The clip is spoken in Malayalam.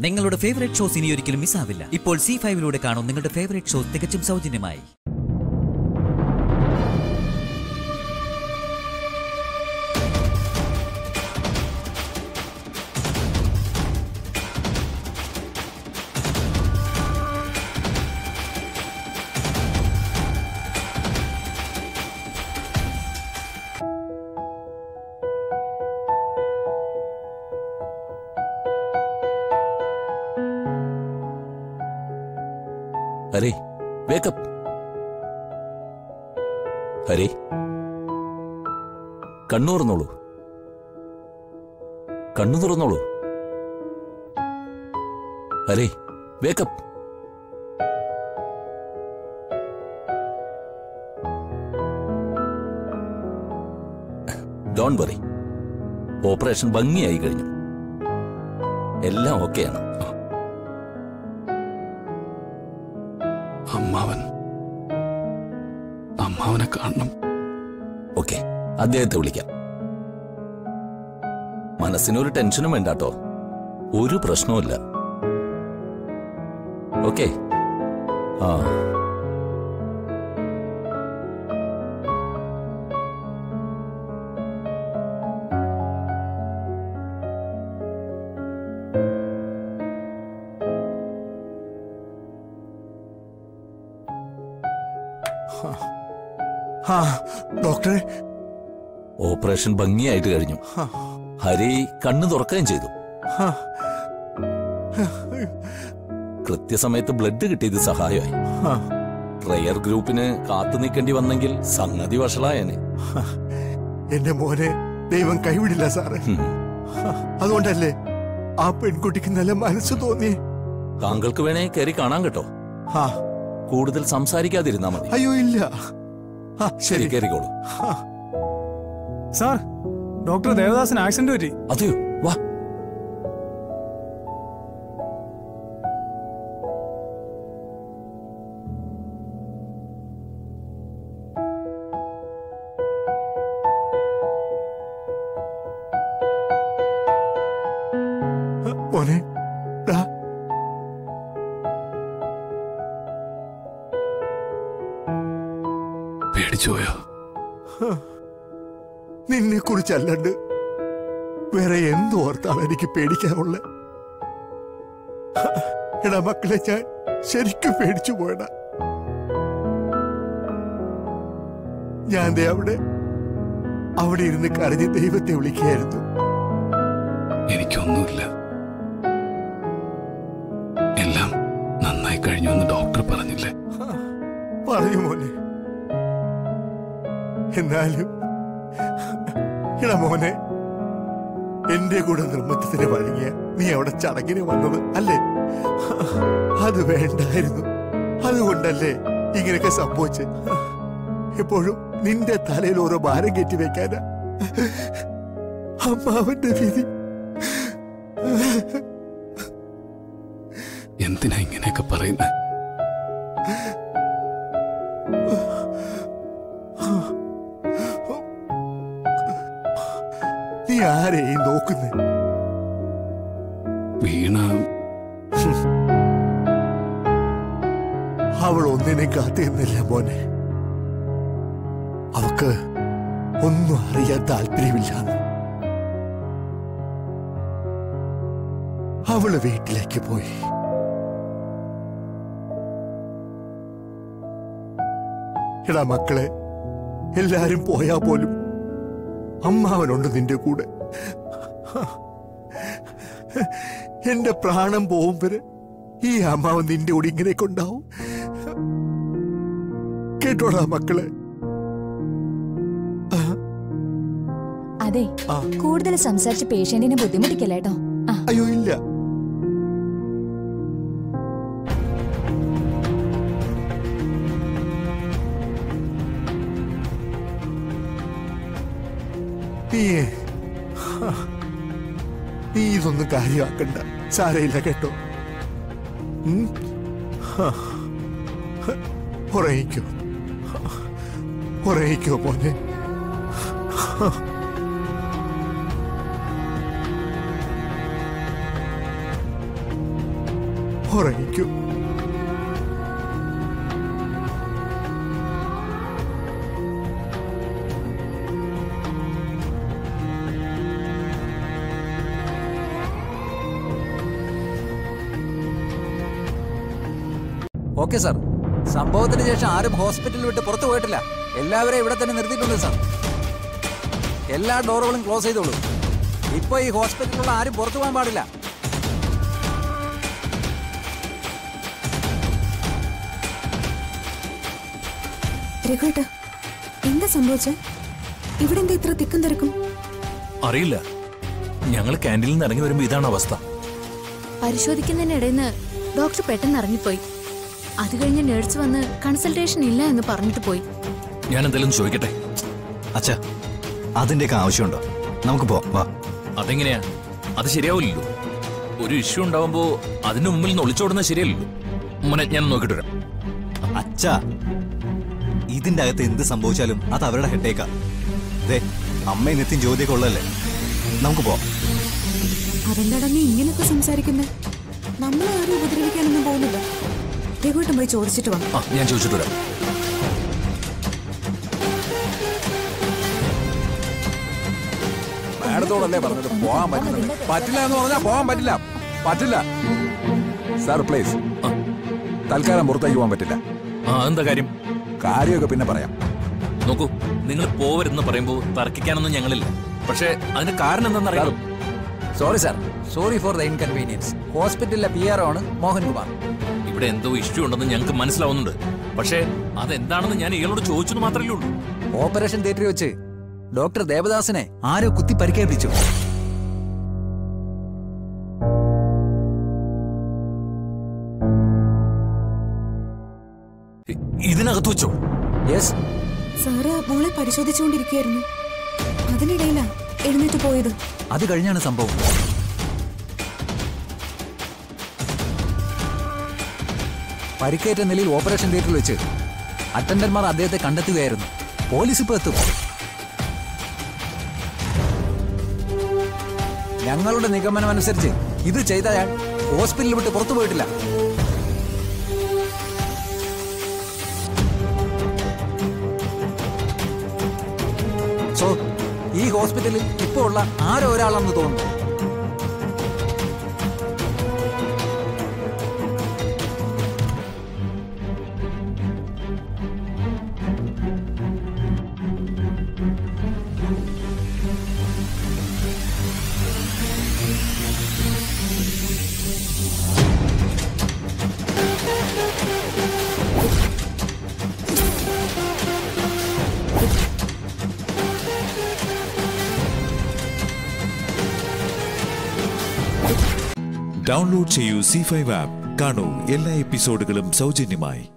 നിങ്ങളുടെ ഫേവറേറ്റ് ഷോസ് ഇനി ഒരിക്കലും മിസ്സാവില്ല ഇപ്പോൾ സി ഫൈവിലൂടെ കാണും നിങ്ങളുടെ ഫേവറേറ്റ് ഷോ തികച്ചും സൗജന്യമായി ഹരേ വേക്കപ്പ് ഹരേ കണ്ണു തുറന്നോളൂ കണ്ണു തുറന്നോളൂ ഹരേ വേക്കപ്പ് ഡോൺ വറി ഓപ്പറേഷൻ ഭംഗിയായി കഴിഞ്ഞു എല്ലാം ഓക്കെയാണ് അമ്മാവൻ അമ്മാവനെ കാണണം ഓക്കെ അദ്ദേഹത്തെ വിളിക്കാം മനസ്സിനൊരു ടെൻഷനും വേണ്ടാട്ടോ ഒരു പ്രശ്നവുമില്ല ഓക്കെ ആ ആ ഡോക്ടറെ ഓപ്പറേഷൻ ഭംഗിയായിട്ട് കഴിഞ്ഞു ആ, ഹരി കണ്ണു തുറക്കുകയും ചെയ്തു ആ, കൃത്യസമയത്ത് ബ്ലഡ് കിട്ടിയത് സഹായമായി ആ. റെയർ ഗ്രൂപ്പിന് കാത്തു നിൽക്കേണ്ടി വന്നെങ്കിൽ സംഗതി വഷളായനെ എന്റെ മോനെ ദൈവം കൈവിടില്ല സാറേ ഹും. അതുകൊണ്ടല്ലേ ആ പെൺകുട്ടിക്ക് നല്ല മനസ്സ് തോന്നി താങ്കൾക്ക് വേണേ കയറി കാണാൻ കേട്ടോ ആ കൂടുതൽ സംസാരിക്കാതിരുന്നാ മതി അയ്യോ ഇല്ല ആ ശരി ശരി കയറിക്കോളൂ സാർ ഡോക്ടർ ദേവദാസിന് ആക്സിഡന്റ് പറ്റി അതെയോ വാ മോനെ ദാ, പേടിച്ചുപോയോ നിന്നെ കുറിച്ചല്ലാണ്ട് വേറെ എന്തോർത്താണ് എനിക്ക് പേടിക്കാനുള്ള എടാ മക്കളെ ഞാൻ ശരിക്കും പേടിച്ചു പോയടാ ഞാൻ ദേ അവിടെ അവിടെ ഇരുന്ന് കരഞ്ഞ് ദൈവത്തെ വിളിക്കുകയായിരുന്നു എനിക്കൊന്നുമില്ല എല്ലാം നന്നായി കഴിഞ്ഞു എന്ന് ഡോക്ടർ പറഞ്ഞില്ലേ പറഞ്ഞു മോനെ എന്നാലും എടാ മോനെ എന്റെ കൂടെ നിർമ്മത്തിന് വഴങ്ങിയ നീ അവിടെ ചടങ്ങിന് വന്നത് അല്ലേ അത് വേണ്ടായിരുന്നു അതുകൊണ്ടല്ലേ ഇങ്ങനെയൊക്കെ സംഭവിച്ച് എപ്പോഴും നിന്റെ തലയിൽ ഓരോ ഭാരം കയറ്റി വെക്കാനാ അമ്മാവന്റെ വിധി എന്തിനാ ഇങ്ങനെയൊക്കെ പറയുന്നത് നീ ആരെയും നോക്കുന്നേ വീണ അവൾ ഒന്നിനെ കാത്തിരുന്നില്ല മോനെ അവക്ക് ഒന്നും അറിയാൻ താല്പര്യമില്ലാന്ന് അവള് വീട്ടിലേക്ക് പോയി എടാ മക്കളെ എല്ലാരും പോയാ പോലും അമ്മാവനുണ്ട് നിന്റെ കൂടെ എന്റെ പ്രാണം പോകും വരെ ഈ അമ്മാവൻ നിന്റെ കൂടെ ഇങ്ങനെയൊക്കെ ഉണ്ടാവും കേട്ടോടാ മക്കളെ അതെ ആ. കൂടുതൽ സംസാരിച്ച് പേഷ്യന്റിനെ ബുദ്ധിമുട്ടിക്കല്ലേട്ടോ ആ അയ്യോ ഇല്ല നീ നീ ഇതൊന്നും കാര്യമാക്കണ്ട സാരയില്ല കേട്ടോ ഉം? ഹാ. ഉറങ്ങിക്കോ ഉറങ്ങിക്കോ മോനെ ഉറങ്ങിക്കൂ ഓക്കെ സാർ സംഭവത്തിന് ശേഷം ആരും ഹോസ്പിറ്റലിൽ വിട്ട് പുറത്തു പോയിട്ടില്ല എല്ലാവരെയും ഇവിടെ തന്നെ നിർത്തിയിട്ടുണ്ട് സാർ എല്ലാ ഡോറുകളും ക്ലോസ് ചെയ്തോളൂ ഇപ്പൊ ഈ ഹോസ്പിറ്റലിലുള്ള ആരും പുറത്തു പോകാൻ പാടില്ല രഘുവേട്ട എന്താ സംഭവിച്ചേ ഇവിടെ എന്താ ഇത്ര തിക്കും തിരക്കും അറിയില്ല ഞങ്ങൾ ക്യാൻറ്റീനിൽ നിന്ന് ഇറങ്ങി വരുമ്പോൾ ഇതാണ് അവസ്ഥ പരിശോധിക്കുന്നതിനിടയിൽ നിന്ന് ഡോക്ടർ പെട്ടെന്ന് ഇറങ്ങിപ്പോയി അത് കഴിഞ്ഞ് നേഴ്സ് വന്ന് കൺസൾട്ടേഷൻ ഇല്ല എന്ന് പറഞ്ഞിട്ട് പോയി ഞാൻ എന്തെങ്കിലും ചോദിക്കട്ടെ അച്ഛാ അതിന്റെയൊക്കെ ആവശ്യമുണ്ടോ നമുക്ക് പോവാം വാ അതെങ്ങനെയാ അത് ശരിയാവില്ലല്ലോ ഒരു ഇഷ്യൂ ഉണ്ടാവുമ്പോ അതിന് മുമ്പിൽ നിന്ന് ഒളിച്ചോടുന്നത് ശരിയല്ലല്ലോ മോനെ ഞാൻ നോക്കിട്ട് വരാം അച്ഛാ ഇതിന്റെ അകത്ത് എന്ത് സംഭവിച്ചാലും അത് അവരുടെ ഹെഡേക്കാ ദേ അമ്മയും നെത്തിയും ജ്യോതിയൊക്കെ ഉള്ളതല്ലേ നമുക്ക് പോവാം അതെന്താടാ നീ ഇങ്ങനെയൊക്കെ സംസാരിക്കുന്നേ നമ്മളെ ആരും ഉപദ്രവിക്കാനൊന്നും പോകുന്നില്ല രഘുവേട്ടൻ പോയി ചോദിച്ചിട്ട് വാ ആ ഞാൻ ചോദിച്ചിട്ട് വരാം മാഡത്തോടല്ലേ പറഞ്ഞത് പോകാൻ പറ്റില്ല പറ്റില്ല എന്ന് പറഞ്ഞാൽ പോകാൻ പറ്റില്ല പറ്റില്ല സാർ പ്ലീസ് തൽക്കാലം പുറത്തേക്ക് പോകാൻ പറ്റില്ല ആ എന്താ കാര്യം കാര്യമൊക്കെ പിന്നെ പറയാം നോക്കൂ നിങ്ങൾ പോവരുതെന്ന് പറയുമ്പോൾ തർക്കിക്കാനൊന്നും ഞങ്ങളില്ല പക്ഷേ അതിന് കാരണം എന്താണെന്നറിയാം sorry sir sorry for the inconvenience ഹോസ്പിറ്റലിലെ പി ആർ ആണ് മോഹൻകുമാർ ഇവിടെ എന്തോ ഇഷ്യൂ ഉണ്ടെന്ന് ഞങ്ങൾക്ക് മനസ്സിലാവുന്നുണ്ട് പക്ഷേ അതെന്താണെന്ന് ഞാൻ ഇയാളോട് ചോദിച്ചെന്ന് മാത്രമേ ഉള്ളൂ ഓപ്പറേഷൻ തിയേറ്ററിൽ വെച്ച് ഡോക്ടർ ദേവദാസിനെ ആരോ കുത്തി പരിക്കേൽപ്പിച്ചു ഇ- ഇതിനകത്ത് വെച്ചോ യെസ് സാറ് മോളെ പരിശോധിച്ചുകൊണ്ടിരിക്കുകയായിരുന്നു അതിനിടയിലാ എഴുന്നേറ്റ് പോയത് അത് കഴിഞ്ഞാണ് സംഭവം പരിക്കേറ്റ നിലയിൽ ഓപ്പറേഷൻ തിയേറ്ററിൽ വെച്ച് അറ്റൻഡന്മാർ അദ്ദേഹത്തെ കണ്ടെത്തുകയായിരുന്നു പോലീസ് ഇപ്പൊ എത്തും ഞങ്ങളുടെ നിഗമനം അനുസരിച്ച് ഇത് ചെയ്ത അയാൾ ഹോസ്പിറ്റലിൽ വിട്ട് പുറത്തു പോയിട്ടില്ല സോ ഈ ഹോസ്പിറ്റലിൽ ഇപ്പോൾ ഉള്ള ആരോ ഒരാളാണെന്ന് തോന്നുന്നു ഡൗൺലോഡ് ചെയ്യൂ സി ഫൈവ് ആപ്പ് കാണൂ എല്ലാ എപ്പിസോഡുകളും സൗജന്യമായി